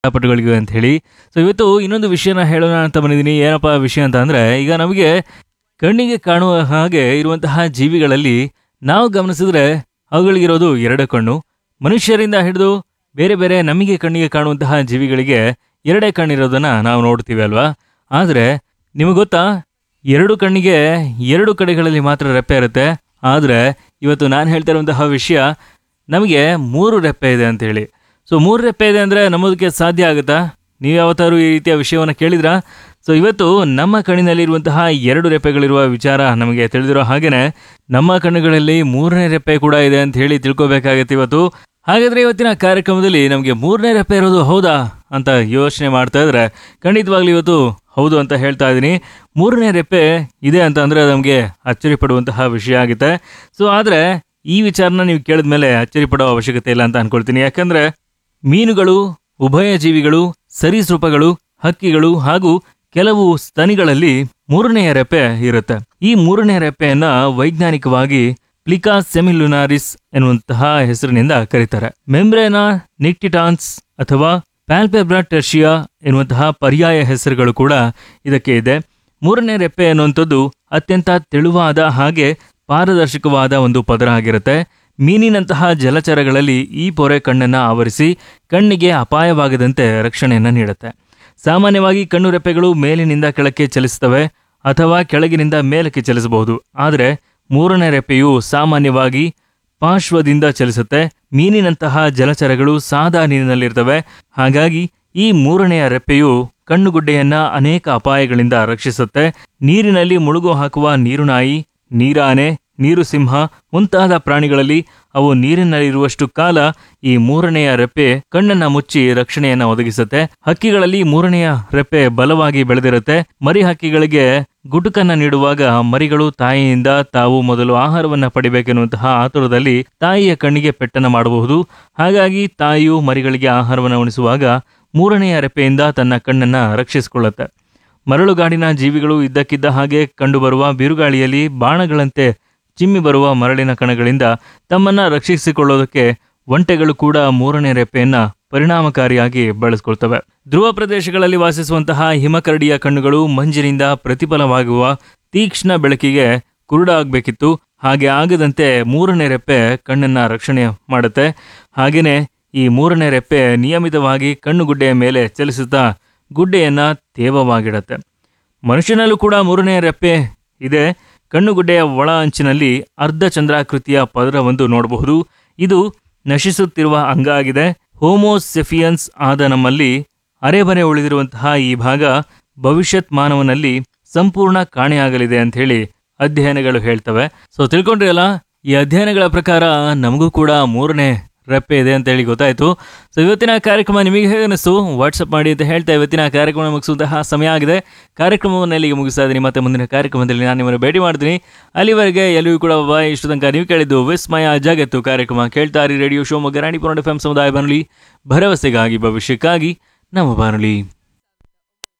ಕ್ರೀಡಾಪಟುಗಳಿಗೆ ಅಂತ ಹೇಳಿ ಸೊ ಇವತ್ತು ಇನ್ನೊಂದು ವಿಷಯನ ಹೇಳೋಣ ಅಂತ ಬಂದಿದ್ದೀನಿ ಏನಪ್ಪ ವಿಷಯ ಅಂತ ಅಂದರೆ ಈಗ ನಮಗೆ ಕಣ್ಣಿಗೆ ಕಾಣುವ ಹಾಗೆ ಇರುವಂತಹ ಜೀವಿಗಳಲ್ಲಿ ನಾವು ಗಮನಿಸಿದ್ರೆ ಅವುಗಳಿಗಿರೋದು ಎರಡು ಕಣ್ಣು ಮನುಷ್ಯರಿಂದ ಹಿಡಿದು ಬೇರೆ ಬೇರೆ ನಮಗೆ ಕಣ್ಣಿಗೆ ಕಾಣುವಂತಹ ಜೀವಿಗಳಿಗೆ ಎರಡೇ ಕಣ್ಣಿರೋದನ್ನ ನಾವು ನೋಡ್ತೀವಿ ಅಲ್ವಾ ಆದರೆ ನಿಮಗೆ ಗೊತ್ತಾ ಎರಡು ಕಣ್ಣಿಗೆ ಎರಡು ಕಡೆಗಳಲ್ಲಿ ಮಾತ್ರ ರೆಪ್ಪೆ ಇರುತ್ತೆ ಆದರೆ ಇವತ್ತು ನಾನು ಹೇಳ್ತಾ ಇರುವಂತಹ ವಿಷಯ ನಮಗೆ ಮೂರು ರೆಪ್ಪೆ ಇದೆ ಅಂತ ಹೇಳಿ ಸೊ ಮೂರು ರೆಪ್ಪೆ ಇದೆ ಅಂದರೆ ನಂಬೋದಕ್ಕೆ ಸಾಧ್ಯ ಆಗುತ್ತಾ ನೀವು ಯಾವತ್ತಾರು ಈ ರೀತಿಯ ವಿಷಯವನ್ನು ಕೇಳಿದ್ರಾ ಸೊ ಇವತ್ತು ನಮ್ಮ ಕಣ್ಣಿನಲ್ಲಿರುವಂತಹ ಎರಡು ರೆಪ್ಪೆಗಳಿರುವ ವಿಚಾರ ನಮಗೆ ತಿಳಿದಿರೋ ಹಾಗೇನೆ ನಮ್ಮ ಕಣ್ಣುಗಳಲ್ಲಿ ಮೂರನೇ ರೆಪ್ಪೆ ಕೂಡ ಇದೆ ಅಂತ ಹೇಳಿ ತಿಳ್ಕೊಬೇಕಾಗತ್ತೆ ಇವತ್ತು ಹಾಗಾದ್ರೆ ಇವತ್ತಿನ ಕಾರ್ಯಕ್ರಮದಲ್ಲಿ ನಮಗೆ ಮೂರನೇ ರೆಪ್ಪೆ ಇರೋದು ಹೌದಾ ಅಂತ ಯೋಚನೆ ಮಾಡ್ತಾ ಇದ್ರೆ ಖಂಡಿತವಾಗ್ಲೂ ಇವತ್ತು ಹೌದು ಅಂತ ಹೇಳ್ತಾ ಇದ್ದೀನಿ ಮೂರನೇ ರೆಪ್ಪೆ ಇದೆ ಅಂತ ಅಂದ್ರೆ ನಮಗೆ ಅಚ್ಚರಿ ಪಡುವಂತಹ ವಿಷಯ ಆಗುತ್ತೆ ಸೊ ಆದರೆ ಈ ವಿಚಾರನ ನೀವು ಕೇಳಿದ ಮೇಲೆ ಅಚ್ಚರಿ ಪಡೋ ಅವಶ್ಯಕತೆ ಇಲ್ಲ ಅಂತ ಅನ್ಕೊಳ್ತೀನಿ ಯಾಕಂದ್ರೆ ಮೀನುಗಳು ಉಭಯಜೀವಿಗಳು ಸರೀಸೃಪಗಳು ಹಕ್ಕಿಗಳು ಹಾಗೂ ಕೆಲವು ಸ್ತನಿಗಳಲ್ಲಿ ಮೂರನೆಯ ರೆಪ್ಪೆ ಇರುತ್ತೆ ಈ ಮೂರನೇ ರೆಪ್ಪೆಯನ್ನ ವೈಜ್ಞಾನಿಕವಾಗಿ ಪ್ಲಿಕಾ ಸೆಮಿಲುನಾರಿಸ್ ಎನ್ನುವಂತಹ ಹೆಸರಿನಿಂದ ಕರೀತಾರೆ ಮೆಂಬ್ರೇನಾ ನಿಕ್ಟಿಟಾನ್ಸ್ ಅಥವಾ ಪ್ಯಾಲ್ಪೆಬ್ರಾ ಟೆರ್ಷಿಯಾ ಎನ್ನುವಂತಹ ಪರ್ಯಾಯ ಹೆಸರುಗಳು ಕೂಡ ಇದಕ್ಕೆ ಇದೆ ಮೂರನೇ ರೆಪ್ಪೆ ಅನ್ನುವಂಥದ್ದು ಅತ್ಯಂತ ತೆಳುವಾದ ಹಾಗೆ ಪಾರದರ್ಶಕವಾದ ಒಂದು ಪದರ ಆಗಿರುತ್ತೆ ಮೀನಿನಂತಹ ಜಲಚರಗಳಲ್ಲಿ ಈ ಪೊರೆ ಕಣ್ಣನ್ನು ಆವರಿಸಿ ಕಣ್ಣಿಗೆ ಅಪಾಯವಾಗದಂತೆ ರಕ್ಷಣೆಯನ್ನು ನೀಡುತ್ತೆ ಸಾಮಾನ್ಯವಾಗಿ ಕಣ್ಣು ರೆಪ್ಪೆಗಳು ಮೇಲಿನಿಂದ ಕೆಳಕ್ಕೆ ಚಲಿಸುತ್ತವೆ ಅಥವಾ ಕೆಳಗಿನಿಂದ ಮೇಲಕ್ಕೆ ಚಲಿಸಬಹುದು ಆದರೆ ಮೂರನೇ ರೆಪ್ಪೆಯು ಸಾಮಾನ್ಯವಾಗಿ ಪಾರ್ಶ್ವದಿಂದ ಚಲಿಸುತ್ತೆ ಮೀನಿನಂತಹ ಜಲಚರಗಳು ಸಾದಾ ನೀರಿನಲ್ಲಿರ್ತವೆ ಹಾಗಾಗಿ ಈ ಮೂರನೆಯ ರೆಪ್ಪೆಯು ಕಣ್ಣುಗುಡ್ಡೆಯನ್ನ ಅನೇಕ ಅಪಾಯಗಳಿಂದ ರಕ್ಷಿಸುತ್ತೆ ನೀರಿನಲ್ಲಿ ಮುಳುಗು ಹಾಕುವ ನೀರುನಾಯಿ ನೀರಾನೆ ನೀರು ಸಿಂಹ ಮುಂತಾದ ಪ್ರಾಣಿಗಳಲ್ಲಿ ಅವು ನೀರಿನಲ್ಲಿರುವಷ್ಟು ಕಾಲ ಈ ಮೂರನೆಯ ರೆಪ್ಪೆ ಕಣ್ಣನ್ನ ಮುಚ್ಚಿ ರಕ್ಷಣೆಯನ್ನ ಒದಗಿಸುತ್ತೆ ಹಕ್ಕಿಗಳಲ್ಲಿ ಮೂರನೆಯ ರೆಪ್ಪೆ ಬಲವಾಗಿ ಬೆಳೆದಿರುತ್ತೆ ಮರಿ ಹಕ್ಕಿಗಳಿಗೆ ಗುಟುಕನ್ನ ನೀಡುವಾಗ ಮರಿಗಳು ತಾಯಿಯಿಂದ ತಾವು ಮೊದಲು ಆಹಾರವನ್ನ ಪಡಿಬೇಕೆನ್ನುವಂತಹ ಆತುರದಲ್ಲಿ ತಾಯಿಯ ಕಣ್ಣಿಗೆ ಪೆಟ್ಟನ್ನ ಮಾಡಬಹುದು ಹಾಗಾಗಿ ತಾಯಿಯು ಮರಿಗಳಿಗೆ ಆಹಾರವನ್ನು ಉಣಿಸುವಾಗ ಮೂರನೆಯ ರೆಪ್ಪೆಯಿಂದ ತನ್ನ ಕಣ್ಣನ್ನ ರಕ್ಷಿಸಿಕೊಳ್ಳುತ್ತೆ ಮರಳುಗಾಡಿನ ಜೀವಿಗಳು ಇದ್ದಕ್ಕಿದ್ದ ಹಾಗೆ ಕಂಡುಬರುವ ಬಿರುಗಾಳಿಯಲ್ಲಿ ಬಾಣಗಳಂತೆ ಚಿಮ್ಮಿ ಬರುವ ಮರಳಿನ ಕಣಗಳಿಂದ ತಮ್ಮನ್ನ ರಕ್ಷಿಸಿಕೊಳ್ಳೋದಕ್ಕೆ ಒಂಟೆಗಳು ಕೂಡ ಮೂರನೇ ರೆಪ್ಪೆಯನ್ನ ಪರಿಣಾಮಕಾರಿಯಾಗಿ ಬಳಸಿಕೊಳ್ತವೆ ಧ್ರುವ ಪ್ರದೇಶಗಳಲ್ಲಿ ವಾಸಿಸುವಂತಹ ಹಿಮಕರಡಿಯ ಕಣ್ಣುಗಳು ಮಂಜಿನಿಂದ ಪ್ರತಿಫಲವಾಗುವ ತೀಕ್ಷ್ಣ ಬೆಳಕಿಗೆ ಕುರುಡಾಗಬೇಕಿತ್ತು ಹಾಗೆ ಆಗದಂತೆ ಮೂರನೇ ರೆಪ್ಪೆ ಕಣ್ಣನ್ನ ರಕ್ಷಣೆ ಮಾಡುತ್ತೆ ಹಾಗೇನೆ ಈ ಮೂರನೇ ರೆಪ್ಪೆ ನಿಯಮಿತವಾಗಿ ಕಣ್ಣುಗುಡ್ಡೆಯ ಮೇಲೆ ಚಲಿಸುತ್ತಾ ಗುಡ್ಡೆಯನ್ನ ತೇವವಾಗಿಡುತ್ತೆ ಮನುಷ್ಯನಲ್ಲೂ ಕೂಡ ಮೂರನೇ ರೆಪ್ಪೆ ಇದೆ ಕಣ್ಣುಗುಡ್ಡೆಯ ಒಳ ಅಂಚಿನಲ್ಲಿ ಅರ್ಧ ಚಂದ್ರಾಕೃತಿಯ ಪದರವೊಂದು ನೋಡಬಹುದು ಇದು ನಶಿಸುತ್ತಿರುವ ಅಂಗ ಆಗಿದೆ ಹೋಮೋಸೆಫಿಯನ್ಸ್ ಆದ ನಮ್ಮಲ್ಲಿ ಅರೆಬರೆ ಉಳಿದಿರುವಂತಹ ಈ ಭಾಗ ಭವಿಷ್ಯತ್ ಮಾನವನಲ್ಲಿ ಸಂಪೂರ್ಣ ಕಾಣೆಯಾಗಲಿದೆ ಅಂತ ಹೇಳಿ ಅಧ್ಯಯನಗಳು ಹೇಳ್ತವೆ ಸೊ ತಿಳ್ಕೊಂಡ್ರಿ ಅಲ್ಲ ಈ ಅಧ್ಯಯನಗಳ ಪ್ರಕಾರ ನಮಗೂ ಕೂಡ ಮೂರನೇ ರೆಪ್ಪೆ ಇದೆ ಅಂತ ಹೇಳಿ ಗೊತ್ತಾಯ್ತು ಸೊ ಇವತ್ತಿನ ಕಾರ್ಯಕ್ರಮ ನಿಮಗೆ ಹೇಗೆ ಅನಿಸ್ತು ವಾಟ್ಸಪ್ ಮಾಡಿ ಅಂತ ಹೇಳ್ತಾ ಇವತ್ತಿನ ಕಾರ್ಯಕ್ರಮ ಮುಗಿಸುವಂತಹ ಸಮಯ ಆಗಿದೆ ಕಾರ್ಯಕ್ರಮವನ್ನು ಇಲ್ಲಿಗೆ ಮುಗಿಸ್ತಾ ಇದ್ದೀನಿ ಮತ್ತೆ ಮುಂದಿನ ಕಾರ್ಯಕ್ರಮದಲ್ಲಿ ನಾನು ನಿಮ್ಮನ್ನು ಭೇಟಿ ಮಾಡ್ತೀನಿ ಅಲ್ಲಿವರೆಗೆ ಎಲ್ಲರಿಗೂ ಕೂಡ ಬಾಯ್ ಇಷ್ಟು ತನಕ ನೀವು ಕೇಳಿದ್ದು ವಿಸ್ಮಯ ಜಗತ್ತು ಕಾರ್ಯಕ್ರಮ ಕೇಳ್ತಾರಿ ರೇಡಿಯೋ ಶಿವಮೊಗ್ಗ ರಾಣಿ ಪುರಾಣ ಎಫ್ ಎಂ ಸಮುದಾಯ ಬಾನುಲಿ ಭರವಸೆಗಾಗಿ ಭವಿಷ್ಯಕ್ಕಾಗಿ ನಮ್ಮ ಬಾನುಲಿ